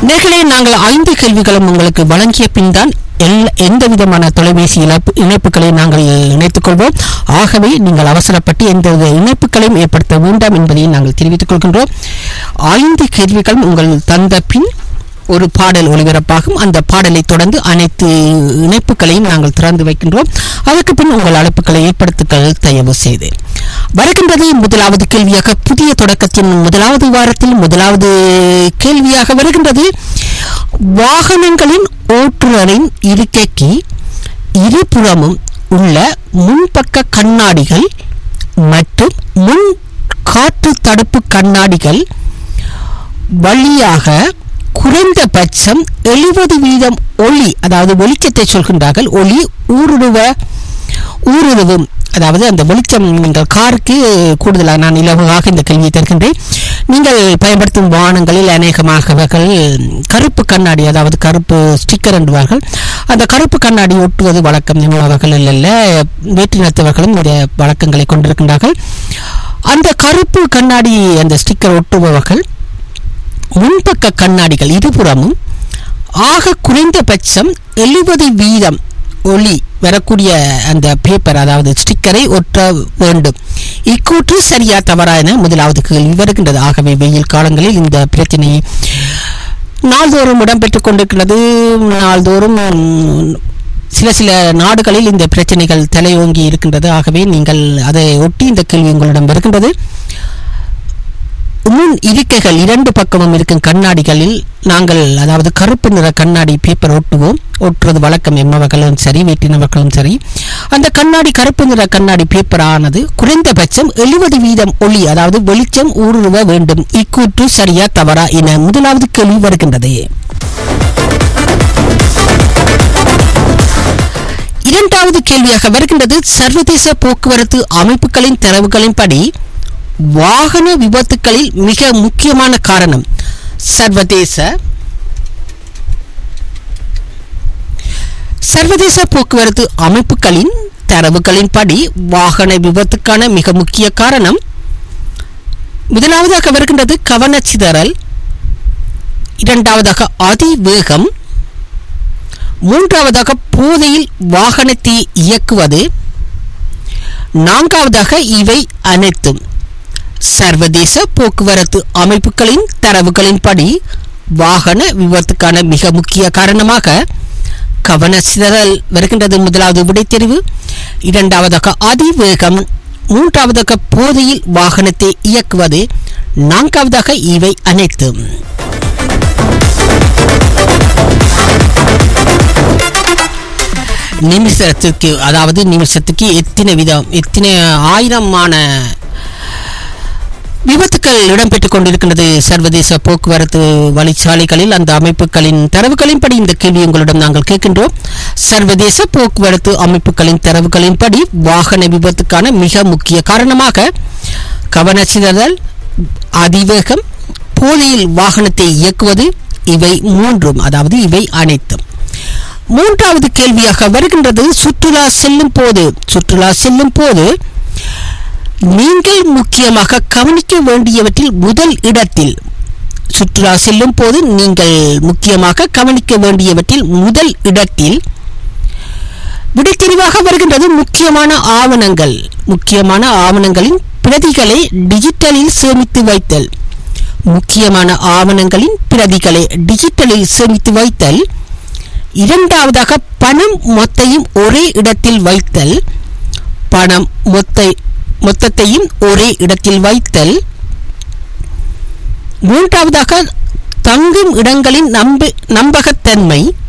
நேர்களே நாங்கள் ஐந்து கேள்விகளும் உங்களுக்கு வழங்கிய பின் தான் எல்- எந்த விதமான தொலைபேசி இழப்பு இணைப்புகளை நாங்கள் இணைத்துக் கொள்வோம் ஆகவே நீங்கள் அவசரப்பட்டு எந்த வித இணைப்புகளையும் ஏற்படுத்த வேண்டாம் என்பதை நாங்கள் தெரிவித்துக் கொள்கின்றோம் ஐந்து கேள்விகளும் உங்கள் தந்த பின் ஒரு பாடல் ஒளிபரப்பாகும் அந்த பாடலை தொடர்ந்து அனைத்து இணைப்புகளையும் நாங்கள் திறந்து வைக்கின்றோம் அதற்கு பின் உங்கள் அழைப்புகளை ஏற்படுத்துங்கள் தயவு செய்து வருகின்றது முதலாவது கேள்வியாக புதிய தொடக்கத்தின் முதலாவது வாரத்தில் முதலாவது கேள்வியாக வருகின்றது வாகனங்களின் ஓட்டுநரின் இருக்கைக்கு இருபுறமும் உள்ள முன்பக்க கண்ணாடிகள் மற்றும் முன் காற்று தடுப்பு கண்ணாடிகள் வழியாக குறைந்தபட்சம் எழுபது வீதம் ஒளி அதாவது வெளிச்சத்தை சொல்கின்றார்கள் ஒளி ஊடுருவ ஊடுருவும் அதாவது அந்த வெளிச்சம் நீங்கள் காருக்கு கூடுதலாக நான் இலவாக இந்த கேள்வியை தருகின்றேன் நீங்கள் பயன்படுத்தும் வாகனங்களில் அநேகமாகவர்கள் கருப்பு கண்ணாடி அதாவது கருப்பு ஸ்டிக்கர் என்பார்கள் அந்த கருப்பு கண்ணாடி ஒட்டுவது வழக்கம் நம்மவர்கள் அல்ல வேற்றினத்தவர்களும் இந்த வழக்கங்களை கொண்டிருக்கின்றார்கள் அந்த கருப்பு கண்ணாடி அந்த ஸ்டிக்கர் ஒட்டுபவர்கள் முன்பக்க கண்ணாடிகள் இருபுறமும் ஆக குறைந்தபட்சம் எழுபது வீதம் ஒளி வரக்கூடிய அந்த பேப்பர் அதாவது ஸ்டிக்கரை ஒட்ட வேண்டும் இக்கூற்று சரியா தவறா என முதலாவது கேள்வி வருகின்றது ஆகவே வெயில் காலங்களில் இந்த பிரச்சனை நாள்தோறும் இடம்பெற்றுக் கொண்டிருக்கிறது நாள்தோறும் ம், சில சில நாடுகளில் இந்த பிரச்சனைகள் தலையோங்கி இருக்கின்றது ஆகவே நீங்கள் அதை ஒட்டி இந்த கேள்வி உங்களிடம் வருகின்றது முன் இருக்கைகள் இரண்டு பக்கமும் இருக்கும் கண்ணாடிகளில் நாங்கள் அதாவது கருப்பு நிற கண்ணாடி பேப்பர் ஒட்டுவோம் ஒட்டுறது வழக்கம் எம்மவர்களும் சரி வீட்டினவர்களும் சரி அந்த கண்ணாடி கருப்பு நிற கண்ணாடி பேப்பர் ஆனது குறைந்தபட்சம் எழுபது வீதம் ஒளி அதாவது வெளிச்சம் ஊடுருவ வேண்டும் இக்கூற்று சரியா தவறா என முதலாவது கேள்வி வருகின்றது இரண்டாவது கேள்வியாக வருகின்றது சர்வதேச போக்குவரத்து அமைப்புகளின் தரவுகளின்படி வாகன விபத்துகளில் மிக முக்கியமான காரணம் சர்வதேச சர்வதேச போக்குவரத்து அமைப்புகளின் தரவுகளின்படி வாகன விபத்துக்கான மிக முக்கிய காரணம் முதலாவதாக வருகின்றது கவனச்சிதறல் இரண்டாவதாக அதிவேகம் மூன்றாவதாக போதையில் வாகனத்தை இயக்குவது நான்காவதாக இவை அனைத்தும் சர்வதேச போக்குவரத்து அமைப்புகளின் தரவுகளின்படி வாகன விபத்துக்கான மிக முக்கிய காரணமாக கவன சிதறல் வருகின்றது முதலாவது விடைத்தெரிவு இரண்டாவதாக அதிவேகம் மூன்றாவதாக போதையில் வாகனத்தை இயக்குவது நான்காவதாக இவை அனைத்தும் நிமிஷத்துக்கு அதாவது நிமிஷத்துக்கு எத்தனை விதம் எத்தனை ஆயிரமான விபத்துக்கள் இடம்பெற்றுக் கொண்டிருக்கின்றது சர்வதேச போக்குவரத்து வழிச்சாலைகளில் அந்த அமைப்புகளின் தரவுகளின்படி இந்த கேள்வி உங்களிடம் நாங்கள் கேட்கின்றோம் சர்வதேச போக்குவரத்து அமைப்புகளின் தரவுகளின்படி வாகன விபத்துக்கான மிக முக்கிய காரணமாக கவனச்சிதறல் அதிவேகம் போதையில் வாகனத்தை இயக்குவது இவை மூன்றும் அதாவது இவை அனைத்தும் மூன்றாவது கேள்வியாக வருகின்றது சுற்றுலா செல்லும் போது சுற்றுலா செல்லும் போது நீங்கள் முக்கியமாக கவனிக்க வேண்டியவற்றில் முதல் இடத்தில் சுற்றுலா செல்லும் போது நீங்கள் முக்கியமாக கவனிக்க வேண்டியவற்றில் முதல் இடத்தில் விடைத்தெரிவாக வருகின்றது முக்கியமான ஆவணங்கள் முக்கியமான ஆவணங்களின் பிரதிகளை டிஜிட்டலில் சேமித்து வைத்தல் முக்கியமான ஆவணங்களின் பிரதிகளை டிஜிட்டலில் சேமித்து வைத்தல் இரண்டாவதாக பணம் மொத்தையும் ஒரே இடத்தில் வைத்தல் பணம் மொத்தை மொத்தத்தையும் ஒரே இடத்தில் வைத்தல் மூன்றாவதாக தங்கும் இடங்களின் நம்ப நம்பகத்தன்மை